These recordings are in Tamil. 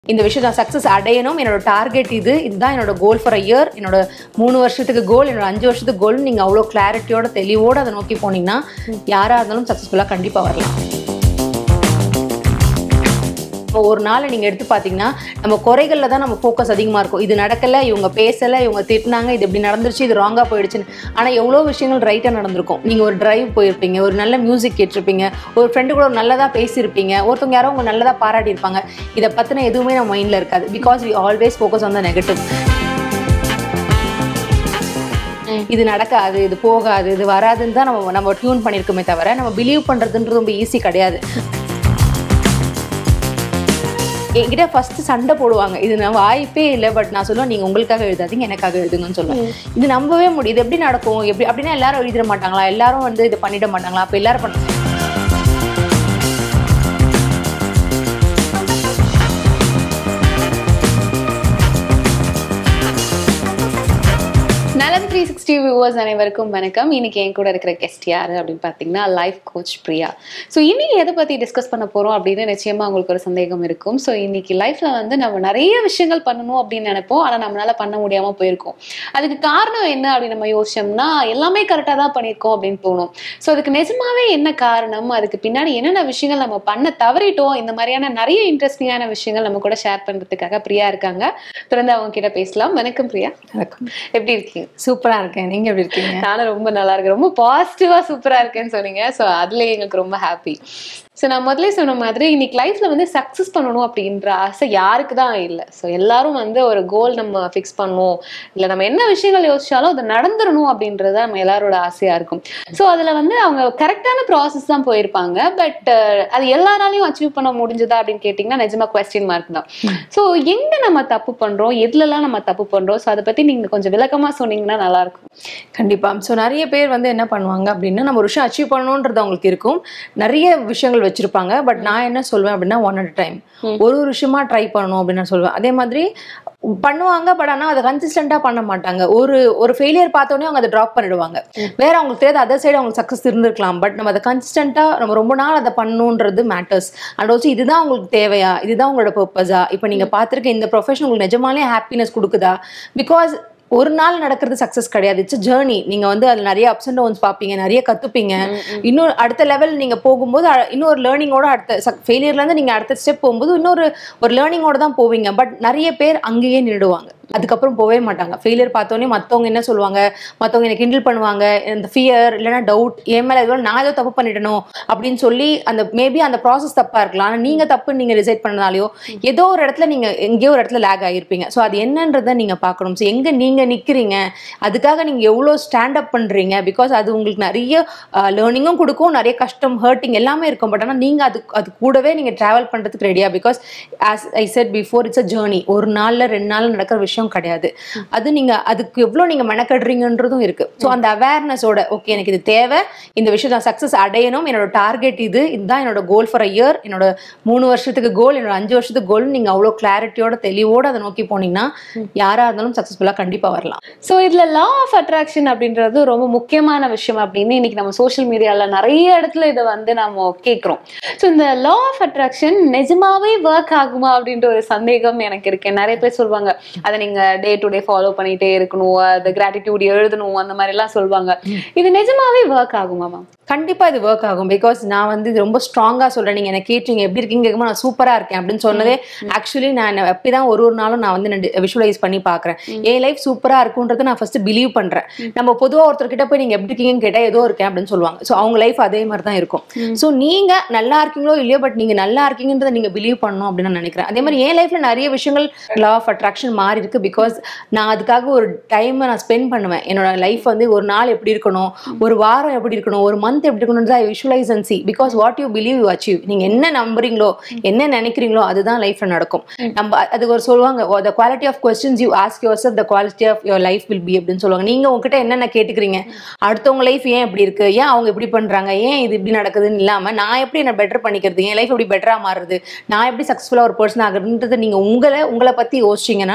இந்த விஷயம் நான் சக்ஸஸ் அடையணும் என்னோட டார்கெட் இது இதுதான் என்னோட கோல் ஃபார் அ இயர் என்னோட மூணு வருஷத்துக்கு கோல் என்னோட அஞ்சு வருஷத்துக்கு கோல் நீங்கள் அவ்வளோ கிளாரிட்டியோட தெளிவோட அதை நோக்கி போனீங்கன்னா யாராக இருந்தாலும் சக்ஸஸ்ஃபுல்லாக கண்டிப்பாக வரலாம் இப்போ ஒரு நாளை நீங்கள் எடுத்து பார்த்தீங்கன்னா நம்ம குறைகளில் தான் நம்ம ஃபோக்கஸ் அதிகமாக இருக்கும் இது நடக்கலை இவங்க பேசலை இவங்க திட்டினாங்க இது இப்படி நடந்துருச்சு இது ராங்காக போயிடுச்சுன்னு ஆனால் எவ்வளோ விஷயங்கள் ரைட்டாக நடந்திருக்கும் நீங்கள் ஒரு டிரைவ் போயிருப்பீங்க ஒரு நல்ல மியூசிக் கேட்டிருப்பீங்க ஒரு ஃப்ரெண்டு கூட ஒரு நல்லதாக பேசியிருப்பீங்க ஒருத்தவங்க யாரோ உங்க நல்லதாக பாராட்டியிருப்பாங்க இதை பற்றின எதுவுமே நம்ம மைண்டில் இருக்காது because we always focus on the negative இது நடக்காது இது போகாது இது வராதுன்னு தான் நம்ம நம்ம டியூன் பண்ணியிருக்கோமே தவிர நம்ம பிலீவ் பண்ணுறதுன்றது ரொம்ப ஈஸி கிடையாது என்கிட்ட ஃபர்ஸ்ட் சண்டை போடுவாங்க இது நான் வாய்ப்பே இல்லை பட் நான் சொல்லுவேன் நீங்க உங்களுக்காக எழுதாதீங்க எனக்காக எழுதுங்கன்னு சொல்லுவேன் இது நம்பவே முடியும் இது எப்படி நடக்கும் எப்படி அப்படின்னா எல்லாரும் எழுதிட மாட்டாங்களா எல்லாரும் வந்து இது பண்ணிட மாட்டாங்களா அப்ப எல்லாரும் பண்ண நலம் த்ரீ சிக்ஸ்டி வியூவர்ஸ் அனைவருக்கும் வணக்கம் இன்னைக்கு என் கூட இருக்கிற கெஸ்ட் யாரு அப்படின்னு பார்த்தீங்கன்னா லைஃப் கோச் பிரியா ஸோ இன்னைக்கு எதை பத்தி டிஸ்கஸ் பண்ண போறோம் அப்படின்னு நிச்சயமா உங்களுக்கு ஒரு சந்தேகம் இருக்கும் ஸோ இன்னைக்கு லைஃப்ல வந்து நம்ம நிறைய விஷயங்கள் பண்ணணும் அப்படின்னு நினைப்போம் ஆனா நம்மளால பண்ண முடியாம போயிருக்கோம் அதுக்கு காரணம் என்ன அப்படின்னு நம்ம யோசிச்சோம்னா எல்லாமே கரெக்டாக தான் பண்ணியிருக்கோம் அப்படின்னு தோணும் ஸோ அதுக்கு நிஜமாவே என்ன காரணம் அதுக்கு பின்னாடி என்னென்ன விஷயங்கள் நம்ம பண்ண தவறிட்டோம் இந்த மாதிரியான நிறைய இன்ட்ரெஸ்டிங்கான விஷயங்கள் நம்ம கூட ஷேர் பண்றதுக்காக பிரியா இருக்காங்க தொடர்ந்து அவங்க கிட்ட பேசலாம் வணக்கம் பிரியா நடக்கும் எப்படி இருக்கீங்க சூப்பரா இருக்கேன் நீங்க எப்படி இருக்கீங்க நானும் ரொம்ப நல்லா இருக்கேன் ரொம்ப பாசிட்டிவா சூப்பரா இருக்கேன்னு சொன்னீங்க ஸோ அதுல எங்களுக்கு ரொம்ப ஹாப்பி ஸோ நான் முதல்ல சொன்ன மாதிரி இன்னைக்கு லைஃப்ல வந்து சக்ஸஸ் பண்ணணும் அப்படின்ற ஆசை யாருக்கு தான் இல்லை ஸோ எல்லாரும் வந்து ஒரு கோல் நம்ம ஃபிக்ஸ் பண்ணணும் இல்லை நம்ம என்ன விஷயங்கள் யோசிச்சாலும் அது நடந்துடணும் அப்படின்றது தான் நம்ம எல்லாரோட ஆசையா இருக்கும் ஸோ அதுல வந்து அவங்க கரெக்டான ப்ராசஸ் தான் போயிருப்பாங்க பட் அது எல்லாராலையும் அச்சீவ் பண்ண முடிஞ்சதா அப்படின்னு கேட்டிங்கன்னா நிஜமா கொஸ்டின் மார்க் தான் ஸோ எங்க நம்ம தப்பு பண்றோம் எதுலலாம் நம்ம தப்பு பண்றோம் ஸோ அதை பத்தி நீங்க கொஞ்சம் விளக்கமா சொன்னீங்கன்னா நல்லா இருக்கும் கண்டிப்பா ஸோ நிறைய பேர் வந்து என்ன பண்ணுவாங்க அப்படின்னா நம்ம ஒரு விஷயம் அச்சீவ் பண்ணணுன்றது அவங்களுக்கு இருக்கும் நிறைய விஷயங்கள் வச்சிருப்பாங்க பட் நான் என்ன சொல்வேன் அப்படின்னா ஒன் அட் டைம் ஒரு ஒரு விஷயமா ட்ரை பண்ணணும் அப்படின்னு நான் சொல்லுவேன் அதே மாதிரி பண்ணுவாங்க பட் ஆனால் அதை கன்சிஸ்டண்டாக பண்ண மாட்டாங்க ஒரு ஒரு ஃபெயிலியர் பார்த்தோன்னே அவங்க அதை ட்ராப் பண்ணிடுவாங்க வேற அவங்களுக்கு தெரியாது அதர் சைடு அவங்களுக்கு சக்ஸஸ் இருந்திருக்கலாம் பட் நம்ம அதை கன்சிஸ்டண்டாக நம்ம ரொம்ப நாள் அதை பண்ணணுன்றது மேட்டர்ஸ் அண்ட் ஆல்சோ இதுதான் உங்களுக்கு தேவையா இதுதான் உங்களோட பர்பஸா இப்போ நீங்கள் பார்த்துருக்க இந்த ப்ரொஃபஷன் உங்களுக்கு நிஜமாலே ஹாப்பினஸ் கொடுக்குதா பிகாஸ் ஒரு நாள் நடக்கிறது சக்ஸஸ் கிடையாது இட்ஸ் ஜேர்னி நீங்க வந்து அதுல நிறைய அப்ஸ் அண்ட் டவுன்ஸ் பார்ப்பீங்க நிறைய கத்துப்பீங்க இன்னும் அடுத்த லெவல் நீங்க போகும்போது அ- இன்னொரு லேர்னிங்கோட அடுத்த ஃபெயிலியர்ல இருந்து நீங்க அடுத்த ஸ்டெப் போகும்போது இன்னொரு ஒரு லேர்னிங்கோட தான் போவீங்க பட் நிறைய பேர் அங்கேயே நின்றுடுவாங்க அதுக்கப்புறம் போகவே மாட்டாங்க ஃபெயிலியர் பார்த்தோன்னே மற்றவங்க என்ன சொல்லுவாங்க மற்றவங்க எனக்கு கிண்டில் பண்ணுவாங்க இந்த ஃபியர் இல்லைன்னா டவுட் என் மேலே எதுவும் நான் ஏதோ தப்பு பண்ணிட்டனோ அப்படின்னு சொல்லி அந்த மேபி அந்த ப்ராசஸ் தப்பாக இருக்கலாம் ஆனால் நீங்கள் தப்பு நீங்கள் ரிசைட் பண்ணனாலையோ ஏதோ ஒரு இடத்துல நீங்கள் எங்கேயோ ஒரு இடத்துல லேக் ஆகியிருப்பீங்க ஸோ அது என்னன்றதை நீங்கள் பார்க்கணும் ஸோ எங்கே நீங்கள் நிற்கிறீங்க அதுக்காக நீங்கள் எவ்வளோ ஸ்டாண்ட் அப் பண்ணுறீங்க பிகாஸ் அது உங்களுக்கு நிறைய லேர்னிங்கும் கொடுக்கும் நிறைய கஷ்டம் ஹர்ட்டிங் எல்லாமே இருக்கும் பட் ஆனால் நீங்கள் அது அது கூடவே நீங்கள் ட்ராவல் பண்ணுறதுக்கு ரெடியா because as I said before it's a journey ஒரு நாளில் ரெண்டு நாள் நடக்கிற விஷயம் கிடையாது அது நீங்கள் அதுக்கு எவ்வளோ நீங்கள் மெனக்கடுறீங்கன்றதும் இருக்குது ஸோ அந்த அவேர்னஸோட ஓகே எனக்கு இது தேவை இந்த விஷயம் நான் சக்ஸஸ் அடையணும் என்னோட டார்கெட் இது இதுதான் என்னோட கோல் ஃபார் அ இயர் என்னோட மூணு வருஷத்துக்கு கோல் என்னோட அஞ்சு வருஷத்துக்கு கோல் நீங்கள் அவ்வளோ கிளாரிட்டியோட தெளிவோட அதை நோக்கி போனீங்கன்னா யாராக இருந்தாலும் சக்ஸஸ்ஃபுல்லாக கண்டிப்பாக வரலாம் ஸோ இதுல லா ஆஃப் அட்ராக்ஷன் அப்படின்றது ரொம்ப முக்கியமான விஷயம் அப்படின்னு இன்னைக்கு நம்ம சோஷியல் மீடியால நிறைய இடத்துல இதை வந்து நம்ம கேட்குறோம் ஸோ இந்த லா ஆஃப் அட்ராக்ஷன் நிஜமாவே ஒர்க் ஆகுமா அப்படின்ற ஒரு சந்தேகம் எனக்கு இருக்கு நிறைய பேர் சொல்லுவாங்க அதை நீங்க டே டு டே ஃபாலோ பண்ணிட்டே இருக்கணும் அது கிராட்டிடியூட் எழுதணும் அந்த மாதிரி எல்லாம் சொல்லுவாங்க இது நிஜமாவே ஒர்க் ஆகுமா மேம் கண்டிப்பா இது ஒர்க் ஆகும் பிகாஸ் நான் வந்து இது ரொம்ப ஸ்ட்ராங்கா சொல்றேன் நீங்க என்ன கேட்டீங்க எப்படி இருக்கீங்க கேட்கும்போது நான் சூப்பரா இருக்கேன் அப்படின்னு சொன்னதே ஆக்சுவலி நான் அப்படிதான் ஒரு ஒரு நாளும் நான் வந்து விஷுவலைஸ் பண்ணி பாக்குறேன் என் லைஃப் சூப்பரா இருக்குன்றது நான் ஃபர்ஸ்ட் பிலீவ் பண்றேன் நம்ம பொதுவா ஒருத்தர் கிட்ட போய் நீங்க எப்படி இருக்கீங்கன்னு கேட்டா ஏதோ இருக்கேன் அப்படின்னு சொல்லுவாங்க ஸோ அவங்க லைஃப் அதே மாதிரி தான் இருக்கும் ஸோ நீங்க நல்லா இருக்கீங்களோ இல்லையோ பட் நீங்க நல்லா இருக்கீங்கன்றதை நீங்க பிலீவ் பண்ணணும் அப்படின்னு நான் நினைக்கிறேன் அதே மாதிரி என் லைஃப்ல நிறைய விஷயங்கள் லா ஆஃப் அட்ராக்ஷன் மாறி இருக்கு பிகாஸ் நான் அதுக்காக ஒரு டைமை நான் ஸ்பெண்ட் பண்ணுவேன் என்னோட லைஃப் வந்து ஒரு நாள் எப்படி இருக்கணும் ஒரு வாரம் எப்படி இருக்கணும் ஒரு மந்த் எப்படி இருக்கணும்னு I visualise and see because what you believe you achieve நீங்க என்ன நம்புறீங்களோ என்ன நினைக்கிறீங்களோ அதுதான் லைஃப்ல நடக்கும் நம்ம அது ஒரு சொல்லுவாங்க the quality of questions you ask yourself the quality of your life will be அப்படின்னு சொல்லுவாங்க நீங்க உங்ககிட்ட என்னென்ன கேட்டுக்கிறீங்க அடுத்தவங்க லைஃப் ஏன் இப்படி இருக்கு ஏன் அவங்க இப்படி பண்றாங்க ஏன் இது இப்படி நடக்குதுன்னு இல்லாம நான் எப்படி என்ன பெட்டர் பண்ணிக்கிறது என் லைஃப் எப்படி பெட்டரா மாறுறது நான் எப்படி சக்ஸஸ்ஃபுல்லா ஒரு பர்சன் ஆகுறதுன்றது நீங்க உங்களை உங்களை பத்தி யோசிச்சீங்கன்னா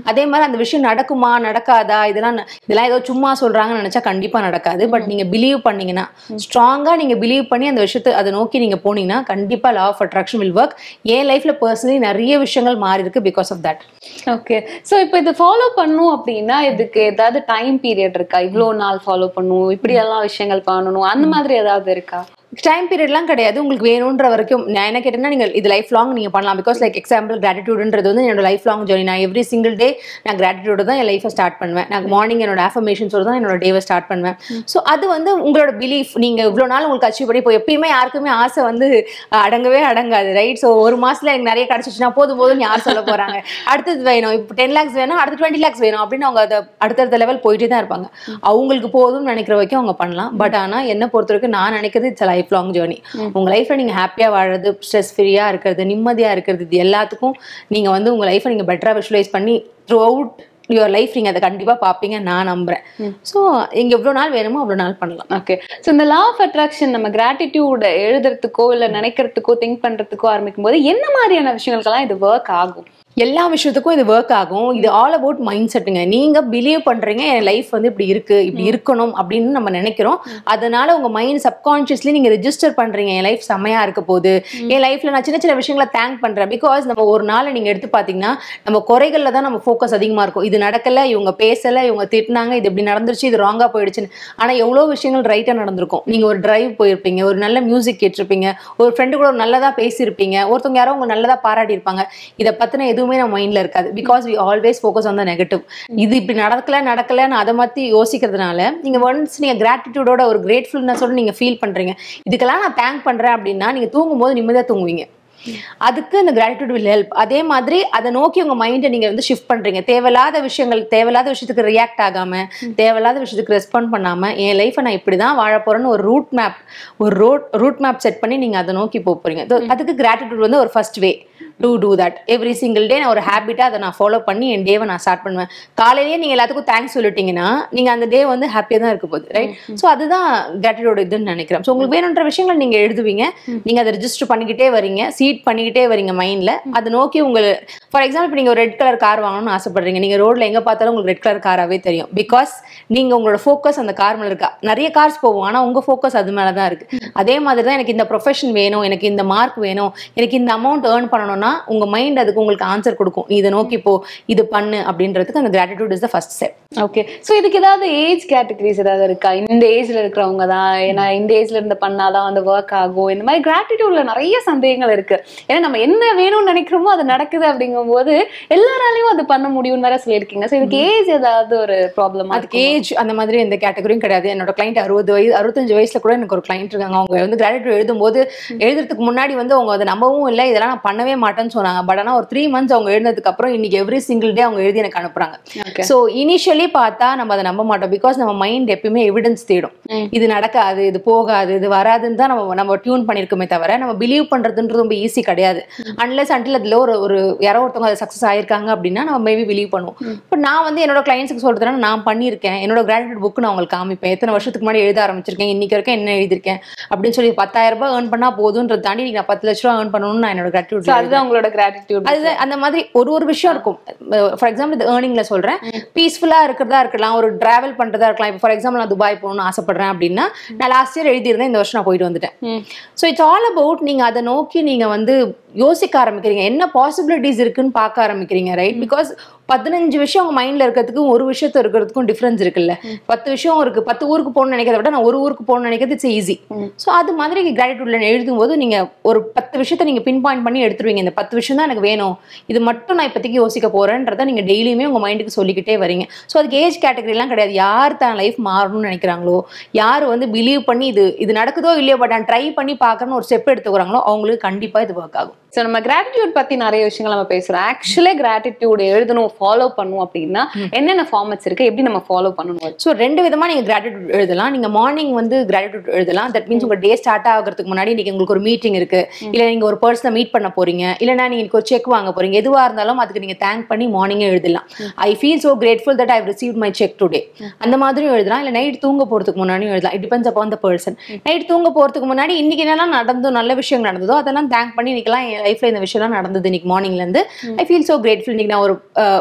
அதே மாதிரி அந்த விஷயம் நடக்குமா நடக்காதா இதெல்லாம் ந- இதெல்லாம் ஏதோ சும்மா சொல்றாங்கன்னு நினைச்சா கண்டிப்பா நடக்காது பட் நீங்க பிலீவ் பண்ணீங்கன்னா ஸ்ட்ராங்கா நீங்க பிலீவ் பண்ணி அந்த விஷயத்தை அதை நோக்கி நீங்க போனீங்கன்னா கண்டிப்பா law of attraction will work என் லைஃப்ல பர்சனலி நிறைய விஷயங்கள் மாறி இருக்கு because of that okay so இப்போ இது ஃபாலோ பண்ணும் அப்படின்னா இதுக்கு ஏதாவது டைம் பீரியட் இருக்கா இவ்ளோ நாள் ஃபாலோ பண்ணும் இப்படி எல்லாம் விஷயங்கள் பண்ணணும் அந்த மாதிரி ஏதாவது இருக்கா டைம் பீரியட்லாம் கிடையாது உங்களுக்கு வேணுன்ற வரைக்கும் நான் என்ன கேட்டேன்னா நீங்கள் இது லைஃப் லாங் நீங்கள் பண்ணலாம் பிகாஸ் லைக் எக்ஸாம்பிள் கிராட்டிடியூடுன்றது வந்து என்னோட லைஃப் லாங் ஜர்னி நான் எவ்ரி சிங்கிள் டே நான் கிராட்டிடியூட தான் என் லைஃபை ஸ்டார்ட் பண்ணுவேன் நான் மார்னிங் என்னோட ஆஃபர்மேஷன்ஸோட தான் என்னோட டேவை ஸ்டார்ட் பண்ணுவேன் ஸோ அது வந்து உங்களோட பிலீஃப் நீங்கள் இவ்வளோ நாள் உங்களுக்கு அச்சீவ் பண்ணி இப்போ எப்பயுமே யாருக்குமே ஆசை வந்து அஹ், அடங்கவே அடங்காது ரைட் ஸோ ஒரு மாசத்துல எனக்கு நிறைய கிடச்சிச்சுன்னா போதும் போதும் யார் சொல்ல போகிறாங்க அடுத்தது வேணும் இப்போ டென் லேக்ஸ் வேணும் அடுத்து டுவெண்ட்டி லேக்ஸ் வேணும் அப்படின்னு அவங்க அதை அடுத்தடுத்த லெவல் போயிட்டே தான் இருப்பாங்க அவங்களுக்கு போதும்னு நினைக்கிற வரைக்கும் அவங்க பண்ணலாம் பட் ஆனால் என்ன பொறுத்த வரைக்கும் நான் நினைக்கிறது இட்ஸ் லைஃப் லாங் ஜேர்னி உங்க லைஃப்ல நீங்க ஹாப்பியா வாழறது ஸ்ட்ரெஸ் ஃப்ரீயா இருக்கிறது நிம்மதியா இருக்கிறது இது எல்லாத்துக்கும் நீங்க வந்து உங்க லைஃப்பை நீங்க பெட்டரா விஷுவலைஸ் பண்ணி த்ரூ அவுட் யுவர் லைஃப் நீங்க அதை கண்டிப்பா பாப்பீங்க நான் நம்புறேன் ஸோ இங்க எவ்வளவு நாள் வேணுமோ அவ்வளவு நாள் பண்ணலாம் ஓகே ஸோ இந்த லா ஆஃப் அட்ராக்ஷன் நம்ம கிராட்டிடியூட் எழுதுறதுக்கோ இல்ல நினைக்கிறதுக்கோ திங்க் பண்றதுக்கோ ஆரம்பிக்கும் போது என்ன மாதிரியான விஷயங்களுக்கெல்லாம் இது ஒர்க் ஆகும் எல்லா விஷயத்துக்கும் இது ஒர்க் ஆகும் இது ஆல் அபவுட் மைண்ட் செட்டுங்க நீங்க பிலீவ் பண்றீங்க என் லைஃப் வந்து இப்படி இருக்கு இப்படி இருக்கணும் அப்படின்னு நம்ம நினைக்கிறோம் அதனால உங்க மைண்ட் சப்கான்ஷியஸ்லி நீங்க ரெஜிஸ்டர் பண்றீங்க என் லைஃப் செமையா இருக்க போகுது என் லைஃப்ல நான் சின்ன சின்ன விஷயங்களை தேங்க் பண்றேன் பிகாஸ் நம்ம ஒரு நாள் நீங்க எடுத்து பாத்தீங்கன்னா நம்ம குறைகள்ல தான் நம்ம ஃபோக்கஸ் அதிகமா இருக்கும் இது நடக்கல இவங்க பேசல இவங்க திட்டினாங்க இது இப்படி நடந்துருச்சு இது ராங்கா போயிடுச்சுன்னு ஆனா எவ்வளவு விஷயங்கள் ரைட்டா நடந்திருக்கும் நீங்க ஒரு டிரைவ் போயிருப்பீங்க ஒரு நல்ல மியூசிக் கேட்டிருப்பீங்க ஒரு ஃப்ரெண்டு கூட ஒரு நல்லதா பேசியிருப்பீங்க ஒருத்தவங்க யாரோ உங்க நல்லதா பாராட்டி இருப்பாங்க இதை பத்தின எதுவுமே நம்ம மைண்ட்ல இருக்காது because we always focus on the negative இது இப்படி நடக்கல நடக்கலன்னு அதை பத்தி யோசிக்கிறதுனால நீங்க ஒன்ஸ் நீங்க கிராட்டிடியூடோட ஒரு கிரேட்ஃபுல்னஸோட நீங்க ஃபீல் பண்றீங்க இதுக்கெல்லாம் நான் தேங்க் பண்றேன் அப்படின்னா நீங்க தூங்கும் போது நிம்மதியா தூங்குவீங்க அதுக்கு இந்த கிராட்டிடியூட் வில் ஹெல்ப் அதே மாதிரி அதை நோக்கி உங்க மைண்டை நீங்க வந்து ஷிஃப்ட் பண்றீங்க தேவையில்லாத விஷயங்கள் தேவையில்லாத விஷயத்துக்கு ரியாக்ட் ஆகாம தேவையில்லாத விஷயத்துக்கு ரெஸ்பாண்ட் பண்ணாம என் லைஃப்பை நான் இப்படி தான் வாழ போறேன்னு ஒரு ரூட் மேப் ஒரு ரோட் ரூட் மேப் செட் பண்ணி நீங்க அதை நோக்கி போக போறீங்க So, அதுக்கு கிராட்டிடியூட் வந்து ஒரு first way to do that every single day நான் ஒரு ஹேபிட்டாக அதை நான் ஃபாலோ பண்ணி என் டேவை நான் ஸ்டார்ட் பண்ணுவேன் காலையிலேயே நீங்கள் எல்லாத்துக்கும் தேங்க்ஸ் சொல்லிட்டீங்கன்னா நீங்கள் அந்த டே வந்து ஹாப்பியாக தான் இருக்க போகுது ரைட் ஸோ அதுதான் கிராட்டிடியூட் இதுன்னு நினைக்கிறேன் ஸோ உங்களுக்கு வேணுன்ற விஷயங்கள் நீங்கள் எழுதுவீங்க நீங்கள் அதை ரெஜிஸ்டர் பண்ணிக்கிட்டே வரீங்க சீட் பண்ணிக்கிட்டே வரீங்க மைண்டில் அதை நோக்கி உங்கள் ஃபார் எக்ஸாம்பிள் இப்போ நீங்கள் ஒரு ரெட் கலர் கார் வாங்கணும்னு ஆசைப்படுறீங்க நீங்கள் ரோட்டில் எங்கே பார்த்தாலும் உங்களுக்கு ரெட் கலர் காராகவே தெரியும் பிகாஸ் நீங்கள் உங்களோட ஃபோக்கஸ் அந்த கார் மேலே இருக்கா நிறைய கார்ஸ் போவோம் ஆனால் உங்கள் ஃபோக்கஸ் அது மேலே தான் இருக்கு அதே மாதிரி தான் எனக்கு இந்த ப்ரொஃபஷன் வேணும் எனக்கு இந்த மார்க் வேணும் எனக்கு இந்த அமௌண்ட் ஏர்ன் பண்ணணும்னா உங்கள் மைண்ட் அதுக்கு உங்களுக்கு ஆன்சர் கொடுக்கும் நீ இதை நோக்கி போ இது பண்ணு அப்படின்றதுக்கு அந்த gratitude is the first step okay so இதுக்கு ஏதாவது ஏஜ் கேட்டகரிஸ் ஏதாவது இருக்கா இந்த ஏஜ்ல இருக்கிறவங்க தான் ஏன்னா இந்த ஏஜ்ல இருந்து பண்ணாதான் வந்து ஒர்க் ஆகும் இந்த மாதிரி கிராட்டிடியூட்ல நிறைய சந்தேகங்கள் இருக்கு ஏன்னா நம்ம என்ன வேணும்னு நினைக்கிறோமோ அது நடக்குது அப்படிங்கும்போது எல்லாராலையும் அது பண்ண முடியும்னு வேற சொல்லியிருக்கீங்க ஸோ இதுக்கு ஏஜ் ஏதாவது ஒரு ப்ராப்ளம் அதுக்கு ஏஜ் அந்த மாதிரி எந்த கேட்டகரியும் கிடையாது என்னோட கிளைண்ட் அறுபது வயசு அறுபத்தஞ்சு வயசுல கூட எனக்கு ஒரு கிளைண்ட் இருக்காங்க அவங்க வந்து கிராட்டிடியூட் எழுதும்போது எழுதுறதுக்கு முன்னாடி வந்து அவங்க அதை நம்பவும் இல்லை இதெல்லாம் நான் பண்ணவே மாட்டேன்னு சொன்னாங்க பட் ஆனால் ஒரு த்ரீ மந்த்ஸ் அவங்க எழுதினதுக்கு அப்புறம் இன்னைக்கு எவ்ரி சிங்கிள் டே அவங்க எழுதி எனக்கு அனுப்புறாங்க ஓகே ஸோ இனிஷியலி பார்த்தா நம்ம அதை நம்ப மாட்டோம் பிகாஸ் நம்ம மைண்ட் எப்பயுமே எவிடன்ஸ் தேடும் ம். இது நடக்காது இது போகாது இது வராதுன்னு தான் நம்ம நம்ம டியூன் பண்ணியிருக்கோமே தவிர நம்ம பிலீவ் பண்றதுன்றது ரொம்ப ஈஸி கிடையாது அன்லெஸ் அன்டில் அதில் ஒரு ஒரு யாரோ ஒருத்தவங்க அது சக்ஸஸ் ஆயிருக்காங்க அப்படின்னா நம்ம மேபி பிலீவ் பண்ணுவோம் பட் நான் வந்து என்னோட கிளைண்ட்ஸுக்கு சொல்றதுனா நான் பண்ணியிருக்கேன் என்னோட கிராட்டிடியூட் புக் நான் உங்களுக்கு காமிப்பேன் எத்தனை வருஷத்துக்கு முன்னாடி எழுத ஆரம்பிச்சிருக்கேன் இன்னைக்கு வரைக்கும் என்ன எழுதியிருக்கேன் அப்படின்னு சொல்லி பத்தாயிரம் ரூபாய் ஏர்ன் பண்ணா போதுன்றதை தாண்டி நீங்க நான் பத்து லட்ச ரூபா ஏர்ன் பண்ணணும்னு நான் என்னோட ஸோ கிராட்டிடியூட் அதுதான் உங்களோட கிராட்டிடியூட் அது அந்த மாதிரி ஒரு ஒரு விஷயம் இருக்கும் ஃபார் எக்ஸாம்பிள் இது ஏர்னிங்ல சொல்றேன் பீஸ்ஃபுல்லா இருக்கிறதா இருக்கலாம் ஒரு டிராவல் பண்றதா இருக்கலாம் இப்போ ஃபார் எக்ஸாம்பிள் நான் துபாய் போகணும்னு ஆசைப்படுறேன் அப்படின்னா நான் லாஸ்ட் இயர் எழுதியிருந்தேன் இந்த வருஷம் நான் போயிட்டு வந்துட்டேன் ம். ஸோ இட்ஸ் ஆல் அபவுட் நீங்க அதை நோக்கி நீங்க வந்து யோசிக்க ஆரம்பிக்கிறீங்க என்ன பாசிபிலிட்டிஸ் இருக்குன்னு பார்க்க ஆரம்பிக்கிறீங்க ரைட் பிகாஸ் பதினஞ்சு விஷயம் உங்க மைண்ட்ல இருக்கிறதுக்கும் ஒரு விஷயத்த இருக்கிறதுக்கும் டிஃபரன்ஸ் இருக்குல்ல பத்து விஷயம் இருக்கு பத்து ஊருக்கு போகணும்னு நினைக்கிறத விட நான் ஒரு ஊருக்கு போகணும்னு நினைக்கிறது இட்ஸ் ஈஸி ஸோ அது மாதிரி கிராட்டிடியூட்ல எழுதும் போது நீங்க ஒரு பத்து விஷயத்த நீங்க பின் பாயிண்ட் பண்ணி எடுத்துருவீங்க இந்த பத்து விஷயம் தான் எனக்கு வேணும் இது மட்டும் நான் இப்போதைக்கு யோசிக்க போறேன்றதை நீங்க டெய்லியுமே உங்க மைண்டுக்கு சொல்லிக்கிட்டே வரீங்க ஸோ அதுக்கு ஏஜ் கேட்டகரிலாம் கிடையாது யார் தான் லைஃப் மாறணும்னு நினைக்கிறாங்களோ யார் வந்து பிலீவ் பண்ணி இது இது நடக்குதோ இல்லையோ பட் நான் ட்ரை பண்ணி பார்க்கணும்னு ஒரு ஸ்டெப் எடுத்துக்கிறாங்களோ அவங்களுக்கு கண்டிப்பா இது ஒர்க் ஆகும் ஸோ நம்ம கிராட்டிடியூட் பத்தி நிறைய விஷயங்கள் நம்ம பேசுறோம் ஆக்சுவலே கிராட்டிடியூட் எழுதணும் ஃபாலோ பண்ணும் அப்படின்னா என்னென்ன ஃபார்மட்ஸ் இருக்கு எப்படி நம்ம ஃபாலோ பண்ணணும் ஸோ ரெண்டு விதமா நீங்க கிராட்டிடியூட் எழுதலாம் நீங்க மார்னிங் வந்து கிராட்டிடியூட் எழுதலாம் தட் மீன்ஸ் உங்க டே ஸ்டார்ட் ஆகிறதுக்கு முன்னாடி இன்னைக்கு உங்களுக்கு ஒரு மீட்டிங் இருக்கு இல்ல நீங்க ஒரு பர்சனை மீட் பண்ண போறீங்க இல்லைன்னா நீங்க இன்னைக்கு ஒரு செக் வாங்க போறீங்க எதுவா இருந்தாலும் அதுக்கு நீங்க தேங்க் பண்ணி மார்னிங்கே எழுதலாம் I feel so grateful that I've received my check today அந்த மாதிரியும் எழுதலாம் இல்ல நைட் தூங்க போறதுக்கு முன்னாடியும் எழுதலாம் it depends upon the person night தூங்க போறதுக்கு முன்னாடி இன்னைக்கு என்னெல்லாம் நடந்தோ நல்ல விஷயம் நடந்ததோ அதெல்லாம் தேங்க் பண்ணி இன்னைக்கெல்லாம் என் லைஃப்ல இந்த விஷயம்லாம் நடந்தது இன்னைக்கு மார்னிங்ல இருந்து ஐ ஃபீல் so grateful இன்னைக்கு நான் ஒரு அஹ்,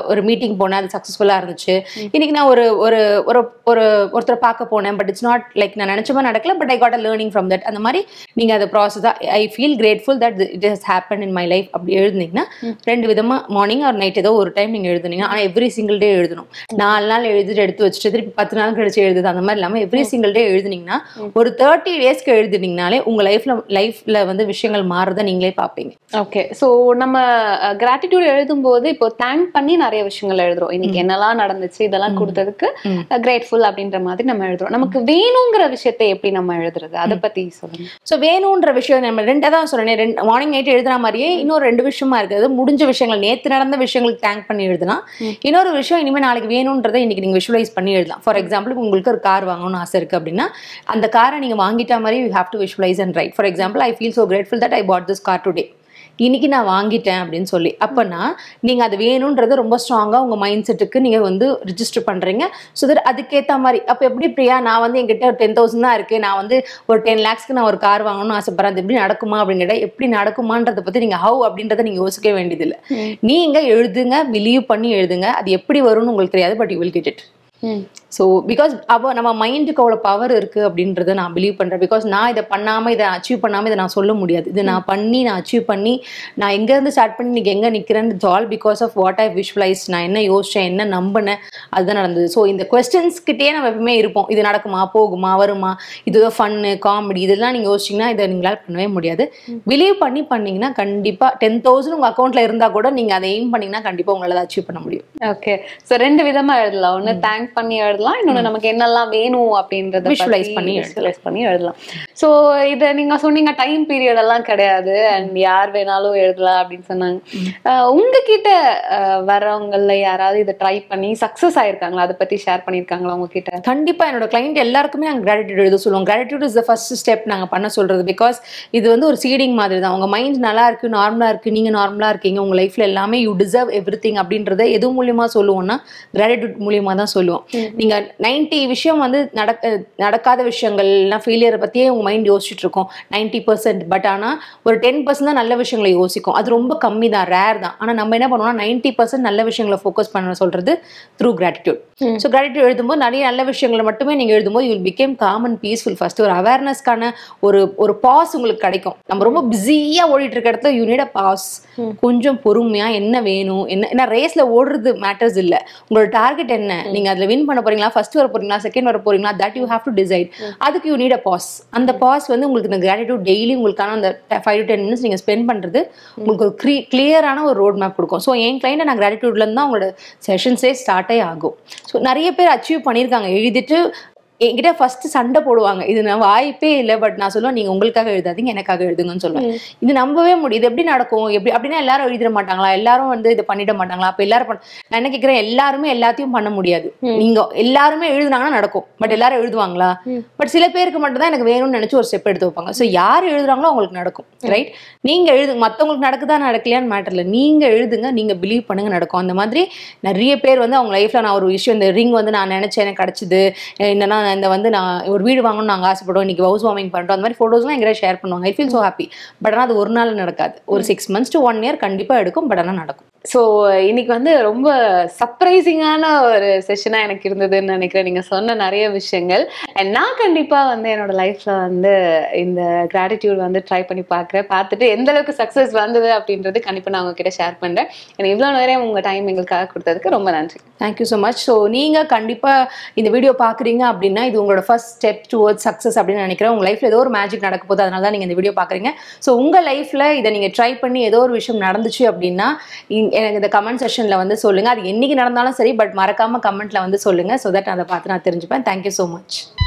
ஒரு மீட்டிங் போனேன் அது சக்ஸஸ்ஃபுல்லாக இருந்துச்சு இன்னைக்கு நான் ஒரு ஒரு ஒரு ஒரு ஒருத்தரை பார்க்க போனேன் பட் இட்ஸ் நாட் லைக் நான் நினச்ச மாதிரி நடக்கல but I got a learning from that அந்த மாதிரி நீங்கள் அதை process I feel grateful that it has happen in my life அப்படி எழுதுனீங்கன்னா ரெண்டு விதமாக மார்னிங் ஒரு நைட் ஏதோ ஒரு டைம் நீங்கள் எழுதுனீங்க ஆனால் எவ்ரி சிங்கிள் டே எழுதணும் நாலு நாள் எழுதிட்டு எடுத்து வச்சுட்டு திருப்பி பத்து நாள் கழிச்சு எழுதுது அந்த மாதிரி இல்லாமல் எவ்ரி சிங்கிள் டே எழுதுனீங்கன்னா ஒரு தேர்ட்டி டேஸ்க்கு எழுதுனீங்கனாலே உங்கள் லைஃப்பில் லைஃப்பில் வந்து விஷயங்கள் மாறுறதை நீங்களே பார்ப்பீங்க ஓகே ஸோ நம்ம கிராட்டிடியூட் எழுதும்போது இப்போ தேங்க் பண்ணி நிறைய விஷயங்கள் எழுதுறோம் இன்னைக்கு என்னெல்லாம் நடந்துச்சு இதெல்லாம் கொடுத்ததுக்கு கிரேட்ஃபுல் அப்படின்ற மாதிரி நம்ம எழுதுறோம் நமக்கு வேணுங்கிற விஷயத்தை எப்படி நம்ம எழுதுறது அதை பத்தி சொல்லுங்க ஸோ வேணுன்ற விஷயம் நம்ம ரெண்டாக தான் சொன்னேன் ரெண்டு மார்னிங் நைட் எழுதுன மாதிரியே இன்னொரு ரெண்டு விஷயமா இருக்குது முடிஞ்ச விஷயங்கள் நேற்று நடந்த விஷயங்களுக்கு தேங்க் பண்ணி எழுதலாம் இன்னொரு விஷயம் இனிமேல் நாளைக்கு வேணுன்றதை இன்னைக்கு நீங்கள் விஷுவலைஸ் பண்ணி எழுதலாம் ஃபார் எக்ஸாம்பிள் உங்களுக்கு ஒரு கார் வாங்கணும்னு ஆசை இருக்குது அப்படின்னா அந்த காரை நீங்கள் வாங்கிட்ட மாதிரி you have to visualise and write for example I feel so grateful that I bought this car today இன்னைக்கு நான் வாங்கிட்டேன் அப்படின்னு சொல்லி அப்போனா நீங்கள் அது வேணுன்றதை ரொம்ப ஸ்ட்ராங்காக உங்கள் மைண்ட் செட்டுக்கு நீங்கள் வந்து ரிஜிஸ்டர் பண்ணுறீங்க ஸோ தட் அதுக்கேற்ற மாதிரி அப்போ எப்படி பிரியா நான் வந்து என்கிட்ட டென் தௌசண்ட் தான் இருக்குது நான் வந்து ஒரு டென் லேக்ஸ்க்கு நான் ஒரு கார் வாங்கணும்னு ஆசைப்படுறேன் அது எப்படி நடக்குமா அப்படின்னு கேட்டால் எப்படி நடக்குமான்றதை பற்றி நீங்கள் ஹவு அப்படின்றத நீங்கள் யோசிக்க வேண்டியதில்லை நீங்கள் எழுதுங்க பிலீவ் பண்ணி எழுதுங்க அது எப்படி வரும்னு உங்களுக்கு தெரியாது but you will get it so because அவ நம்ம மைண்டுக்கு அவ்வளோ பவர் இருக்குது அப்படின்றத நான் பிலீவ் பண்ணுறேன் பிகாஸ் நான் இதை பண்ணாமல் இதை அச்சீவ் பண்ணாமல் இதை நான் சொல்ல முடியாது இது நான் பண்ணி நான் அச்சீவ் பண்ணி நான் எங்கேருந்து ஸ்டார்ட் பண்ணி இன்னைக்கு எங்கே நிற்கிறேன்னு it's all because of what I visualise நான் என்ன யோசிச்சேன் என்ன நம்பினேன் அதுதான் நடந்தது ஸோ இந்த கொஸ்டின்ஸ்கிட்டே நம்ம எப்பவுமே இருப்போம் இது நடக்குமா போகுமா வருமா இது ஃபன்னு காமெடி இதெல்லாம் நீங்கள் யோசிச்சிங்கன்னா இதை நீங்களால் பண்ணவே முடியாது பிலீவ் பண்ணி பண்ணீங்கன்னா கண்டிப்பாக டென் தௌசண்ட் உங்கள் அக்கௌண்ட்டில் இருந்தால் கூட நீங்கள் அதை எய்ம் பண்ணிங்கன்னா கண்டிப்பாக உங்களால் அச்சீவ் பண்ண முடியும் ஓகே ஸோ ரெண்டு விதமா எழுதலாம் ஒண்ணு தேங்க் பண்ணி எழுதலாம் இன்னொன்னு நமக்கு என்னெல்லாம் வேணும் அப்படின்றத Visualize பண்ணி விஷுவலைஸ் பண்ணி எழுதலாம் ஸோ இதை நீங்க சொன்னீங்க டைம் பீரியட் எல்லாம் கிடையாது அண்ட் யார் வேணாலும் எழுதலாம் அப்படின்னு சொன்னாங்க அஹ் உங்ககிட்ட அஹ், வரவங்கள்ல யாராவது இதை ட்ரை பண்ணி சக்சஸ் ஆயிருக்காங்களா அதை பத்தி ஷேர் பண்ணியிருக்காங்களா உங்ககிட்ட கண்டிப்பாக என்னோட கிளைண்ட் எல்லாருக்குமே நாங்கள் கிராட்டிடியூட் எழுத சொல்லுவோம் gratitude is the first step நாங்கள் பண்ண சொல்கிறது பிகாஸ் இது வந்து ஒரு சீடிங் மாதிரி தான் உங்கள் மைண்ட் நல்லா இருக்கு நார்மலாக இருக்குது நீங்கள் நார்மலாக இருக்கீங்க உங்கள் லைஃப்பில் எல்லாமே யூ டிசர்வ் எவ்ரி திங் அப்படின்றத எது மூலியமாக சொல்லுவோம்னா கிராட்டிடியூட் மூலியமாக தான் சொல்லுவோம் நீங்கள் நைன்ட்டி விஷயம் வந்து நடக்க நடக்காத விஷயங்கள்லாம் ஃபெயிலியரை பற்றியே உங்கள் மைண்ட் யோசிச்சுட்டு இருக்கோம் நைன்ட்டி பர்சன்ட் பட் ஆனால் ஒரு டென் பர்சன்ட் தான் நல்ல விஷயங்களை யோசிக்கும் அது ரொம்ப கம்மி தான் ரேர் தான் ஆனால் நம்ம என்ன பண்ணுவோம்னா நைன்ட்டி பர்சன்ட் நல்ல விஷயங்களை ஃபோக்கஸ் பண்ண சொல்கிறது த்ரூ கிராட்டிடியூட் ஸோ கிராட்டிடியூட் எழுதும்போது நிறைய நல்ல விஷயங்களை மட்டுமே நீங்கள் எழுதும்போது you become calm and peaceful first ஒரு அவேர்னஸ்க்கான ஒரு ஒரு பாஸ் உங்களுக்கு கிடைக்கும் நம்ம ரொம்ப பிஸியாக ஓடிட்டு இருக்க இடத்துல யூ நீட் அ பாஸ் கொஞ்சம் பொறுமையாக என்ன வேணும் என்ன ஏன்னா ரேஸில் ஓடுறது மேட்டர்ஸ் இல்லை உங்களோட டார்கெட் என்ன நீங்கள் அதில் வின் பண்ண போறீங்களா ஃபர்ஸ்ட் வர போறீங்களா செகண்ட் வர போறீங்களா that you have to decide அதுக்கு யூ நீட் அ பாஸ் அந்த பாஸ் வந்து உங்களுக்கு இந்த கிராட்டிடியூட் டெய்லி உங்களுக்கான அந்த ஃபைவ் டு டென் மினிட்ஸ் நீங்கள் ஸ்பெண்ட் பண்ணுறது உங்களுக்கு ஒரு க்ரீ கிளியரான ஒரு ரோட் மேப் கொடுக்கும் ஸோ என் கிளைண்ட்டை நான் கிராட்டிடியூட்லேருந்து தான் உங்களோட செஷன்ஸே ஸ்டார்ட்டே ஆகும் ஸோ நிறைய பேர் அச்சீவ் பண்ணியிருக்காங்க எழுதிட்டு என்கிட்ட ஃபர்ஸ்ட் சண்டை போடுவாங்க இது நான் வாய்ப்பே இல்லை பட் நான் சொல்லுவேன் நீங்க உங்களுக்காக எழுதாதீங்க எனக்காக எழுதுங்கன்னு சொல்லுவேன் இது நம்பவே முடியும் இது எப்படி நடக்கும் எப்படி அப்படின்னா எல்லாரும் எழுதிட மாட்டாங்களா எல்லாரும் வந்து இது பண்ணிட மாட்டாங்களா அப்ப எல்லாரும் பண்ண நான் என்ன கேட்கிறேன் எல்லாருமே எல்லாத்தையும் பண்ண முடியாது நீங்க எல்லாருமே எழுதுனாங்கன்னா நடக்கும் பட் எல்லாரும் எழுதுவாங்களா பட் சில பேருக்கு மட்டும் தான் எனக்கு வேணும்னு நினைச்சு ஒரு ஸ்டெப் எடுத்து வைப்பாங்க ஸோ யார் எழுதுறாங்களோ அவங்களுக்கு நடக்கும் ரைட் நீங்க எழுது மத்தவங்களுக்கு நடக்குதா நடக்கலையான்னு மேட்டர் இல்லை நீங்க எழுதுங்க நீங்க பிலீவ் பண்ணுங்க நடக்கும் அந்த மாதிரி நிறைய பேர் வந்து அவங்க லைஃப்ல நான் ஒரு விஷயம் இந்த ரிங் வந்து நான் நினைச்சேன் எனக்கு கிடைச்சது என்னன்னா இந்த வந்து நான் ஒரு வீடு வாங்கணும்னு நாங்கள் ஆசைப்படுவோம் இன்னைக்கு ஹவுஸ் வார்மிங் பண்ணிட்டோம் அந்த மாதிரி ஃபோட்டோஸ்லாம் எங்கிட்ட ஷேர் பண்ணுவாங்க I feel so happy but ஆனால் அது ஒரு நாள் நடக்காது ஒரு six months to one year கண்டிப்பாக எடுக்கும் பட் ஆனால் நடக்கும் ஸோ இன்னைக்கு வந்து ரொம்ப சர்ப்ரைசிங்கான ஒரு செஷனா எனக்கு இருந்ததுன்னு நினைக்கிறேன் நீங்க சொன்ன நிறைய விஷயங்கள் And நான் கண்டிப்பா வந்து என்னோட லைஃப்ல வந்து இந்த கிராட்டிடியூட் வந்து ட்ரை பண்ணி பார்க்குறேன் பார்த்துட்டு எந்த அளவுக்கு சக்ஸஸ் வந்தது அப்படின்றது கண்டிப்பா நான் உங்ககிட்ட ஷேர் பண்றேன் எனக்கு இவ்வளோ நேரம் உங்க டைம் எங்களுக்காக கொடுத்ததுக்கு ரொம்ப நன்றி தேங்க்யூ ஸோ மச் ஸோ நீங்கள் கண்டிப்பாக இந்த வீடியோ பார்க்குறீங்க அப்படின்னா இது உங்களோட ஃபர்ஸ்ட் ஸ்டெப் டுவர்ட்ஸ் சக்ஸஸ் அப்படின்னு நினைக்கிறேன் உங்கள் லைஃப்பில் ஏதோ ஒரு மேஜிக் நடக்க போகுது அதனால தான் நீங்கள் இந்த வீடியோ பார்க்குறீங்க ஸோ உங்கள் லைஃப்பில் இதை நீங்கள் ட்ரை பண்ணி ஏதோ ஒரு விஷயம் நடந்துச்சு அப்படின்னா இங்க- எனக்கு இந்த கமெண்ட் செஷனில் வந்து சொல்லுங்கள் அது என்னைக்கு நடந்தாலும் சரி பட் மறக்காமல் கமெண்ட்டில் வந்து சொல்லுங்கள் ஸோ தட் அதை பார்த்து நான் தெரிஞ்சுப்பேன் தேங்க்யூ ஸோ மச்